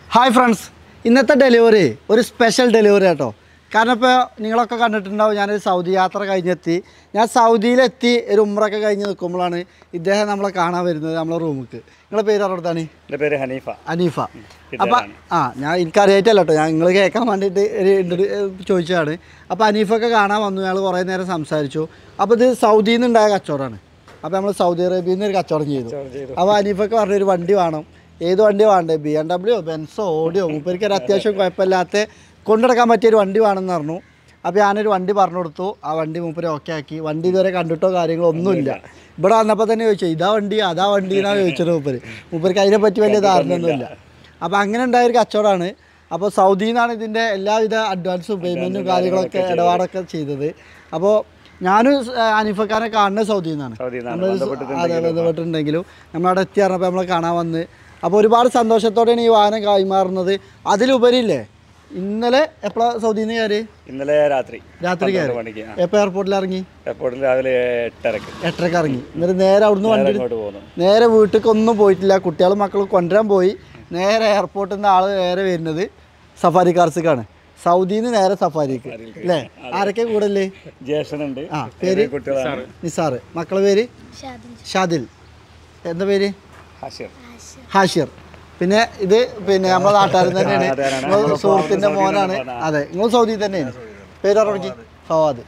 Hi friends ഇന്നത്തെ delivery ഒരു special delivery കേട്ടോ കാരണം ഇപ്പോൾ നിങ്ങളൊക്കെ കണ്ടിട്ടുണ്ടാവും ഞാനൊരു സൗദി യാത്ര കഴിഞ്ഞെത്തി ഞാൻ സൗദിയിലെത്തി ഒരു ഉമ്രൊക്കെ കഴിഞ്ഞ് നിൽക്കുമ്പോഴാണ് ഇദ്ദേഹം നമ്മളെ കാണാൻ വരുന്നത് നമ്മളെ റൂമിക്ക് നിങ്ങളെ പേര് അറിഞ്ഞതാണ് എൻ്റെ പേര് ഹനീഫ അനീഫ ഇതാണ്. അപ്പം ആ ഞാൻ എനിക്കറിയായിട്ടല്ല കേട്ടോ ഞാൻ നിങ്ങൾ കേൾക്കാൻ വേണ്ടിയിട്ട് ഒരു ഇൻ്റർവ്യൂ ചോദിച്ചതാണ് അപ്പോൾ അനീഫൊക്കെ കാണാൻ വന്നു ഞങ്ങൾ കുറേ നേരം സംസാരിച്ചു അപ്പോൾ ഇത് സൗദിയിൽ നിന്നുണ്ടായ കച്ചവടമാണ് അപ്പോൾ നമ്മൾ സൗദി അറേബ്യയിൽ നിന്ന് ഒരു കച്ചവടം ചെയ്തു അപ്പോൾ അനീഫൊക്കെ പറഞ്ഞൊരു വണ്ടി വേണം ഏത് വണ്ടി വേണ്ടേ ബി എം ഡബ്ല്യു ബെൻസോ ഓഡിയോ മൂപ്പർക്ക് ഒരു അത്യാവശ്യം കുഴപ്പമില്ലാത്ത കൊണ്ടുനടക്കാൻ പറ്റിയൊരു വണ്ടി വേണമെന്ന് പറഞ്ഞു അപ്പോൾ ഞാനൊരു വണ്ടി പറഞ്ഞു കൊടുത്തു ആ വണ്ടി മൂപ്പര് ഓക്കെ ആക്കി വണ്ടി ഇതുവരെ കണ്ടിട്ടോ കാര്യങ്ങളോ ഒന്നുമില്ല ഇവിടെ വന്നപ്പോൾ തന്നെ ചോദിച്ചു ഇതാ വണ്ടി അതാ വണ്ടി എന്നാണ് ചോദിച്ചത് മൂപ്പര് മൂപ്പർക്ക് അതിനെ പറ്റി വലിയ ധാരണയൊന്നുമില്ല അപ്പോൾ അങ്ങനെ ഉണ്ടായ ഒരു കച്ചവടമാണ് അപ്പോൾ സൗദിയിൽ നിന്നാണ് ഇതിൻ്റെ എല്ലാവിധ അഡ്വാൻസും പേയ്മെൻറ്റും കാര്യങ്ങളൊക്കെ ഇടപാടൊക്കെ ചെയ്തത് അപ്പോൾ ഞാനും അനിഫക്കാരെ കാണുന്നത് സൗദിയിൽ നിന്നാണ് സൗദിയിൽ നിന്നാണ് നമ്മൾ ബന്ധപ്പെട്ടിട്ടുണ്ടെങ്കിലും. അതെ ബന്ധപ്പെട്ടിട്ടുണ്ടെങ്കിലും നമ്മളവിടെ എത്തി പറഞ്ഞപ്പോൾ നമ്മളെ കാണാൻ വന്ന് അപ്പോൾ ഒരുപാട് സന്തോഷത്തോടെയാണ് ഈ വാഹനം കൈമാറുന്നത് അതിലുപരിയില്ലേ ഇന്നലെ എപ്പോഴാണ് സൗദിയിൽ നിന്ന് കയറി ഇന്നലെ രാത്രി രാത്രി പന്ത്രണ്ട് കയറി മണിക്ക് ആ. എപ്പോൾ എയർപോർട്ടിൽ ഇറങ്ങി എയർപോർട്ടിൽ രാവിലെ എട്ടരക്ക് എട്ടരക്ക് ഇറങ്ങി എന്നിട്ട് നേരെ അവിടുന്ന് വണ്ടി അങ്ങോട്ട് പോകുന്നു നേരെ വീട്ടിലേക്കൊന്നും പോയിട്ടില്ല കുട്ടികളും മക്കളും കൊണ്ടുവരാൻ പോയി നേരെ എയർപോർട്ടിൽ നിന്ന് ആൾ നേരെ വരുന്നത് സഫാരി കാർസിക്കാണ് സൗദിയിൽ നിന്ന് നേരെ സഫാരിക്ക് അല്ലേ ആരൊക്കെ കൂടല്ലേ ജ്യേഷ്ഠനുണ്ട് ആ പേര് കുട്ടികളാണ് നിസാറ് മക്കളെ പേര് ഷാദിൽ എന്താ പേര് ഹാഷിർ ഹാഷിർ പിന്നെ ഇത് പിന്നെ നമ്മുടെ നാട്ടുകാരൻ തന്നെയാണ് നാട്ടുകാരാണ്. നിങ്ങളെ സുഹൃത്തിന്റെ മോനാണ് അതെ നിങ്ങൾ സൗദിയിൽ തന്നെയാണ് പേര് പറഞ്ഞു ഫവാദ്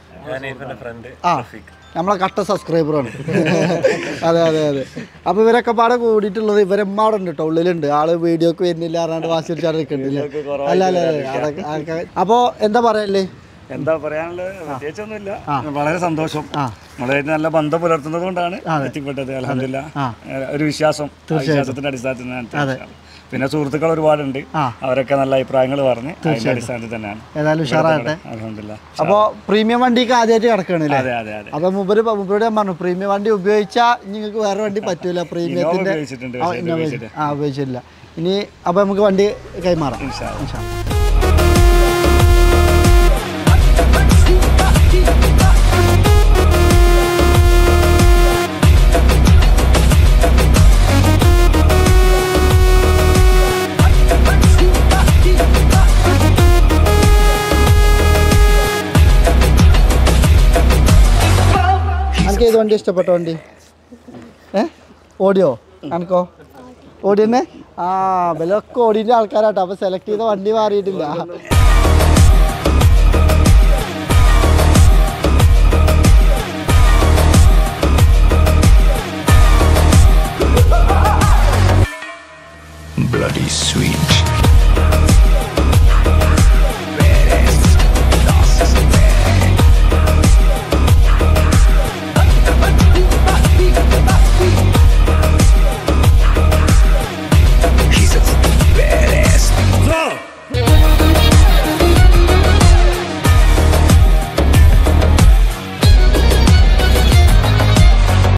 ആ നമ്മളെ കട്ട സബ്സ്ക്രൈബറാണ് അതെ അതെ അതെ അപ്പോൾ ഇവരൊക്കെ പാടെ കൂടിയിട്ടുള്ളത് ഇവരമ്മ അവിടെ ഉണ്ട് കേട്ടോ ഉള്ളിലുണ്ട് ആള് വീഡിയോക്ക് വരുന്നില്ല അറിയാണ്ട് വാശി പിടിച്ചാൽ നിൽക്കുന്നില്ല അല്ല അല്ല അല്ല അതൊക്കെ അതൊക്കെ അപ്പോൾ എന്താ പറയല്ലേ എന്താ പറയാനുള്ളത് പ്രത്യേകിച്ചൊന്നുമില്ല വളരെ സന്തോഷം നമ്മളായിട്ട് നല്ല ബന്ധം പുലർത്തുന്നത് കൊണ്ടാണ് എത്തിപ്പെട്ടത് അലഹമില്ല ഒരു വിശ്വാസം ആ വിശ്വാസത്തിന്റെ അടിസ്ഥാനത്തിൽ തന്നെയാണ് എത്തിപ്പെട്ടത്. പിന്നെ സുഹൃത്തുക്കൾ ഒരുപാടുണ്ട് അവരൊക്കെ നല്ല അഭിപ്രായങ്ങൾ പറഞ്ഞ് അതിന്റെ അടിസ്ഥാനത്തിൽ തന്നെയാണ് ഏതായാലും ഉഷാറാകട്ടെ അലഹമില്ല അപ്പോൾ പ്രീമിയം വണ്ടിക്ക് ആദ്യമായിട്ട് കിടക്കണില്ലേ അതെ അതെ അതെ അപ്പൊ മുമ്പര് മുമ്പരോട് ഞാൻ പറഞ്ഞു പ്രീമിയം വണ്ടി ഉപയോഗിച്ചാൽ നിങ്ങൾക്ക് വേറെ വണ്ടി പറ്റൂല പ്രീമിയത്തിന്റെ ഉപയോഗിച്ചിട്ടുണ്ട് ആ, ഇന്നോവ ഉപയോഗിച്ചിട്ട്. ആ ഉപയോഗിച്ചില്ല ഇനി അപ്പൊ നമുക്ക് വണ്ടി കൈമാറാം ഇൻഷാ അല്ലാ. ഇൻഷാ. അനക്ക് ഏത് വണ്ടി ഇഷ്ടപ്പെട്ട വണ്ടി ഏ ഓടിയോ അനക്കോ ഓടി തന്നെ ആ ഇവലൊക്കെ ഓടിൻ്റെ ആൾക്കാരാട്ടോ അപ്പൊ സെലക്ട് ചെയ്ത വണ്ടി മാറിയിട്ടില്ല bloody sweet.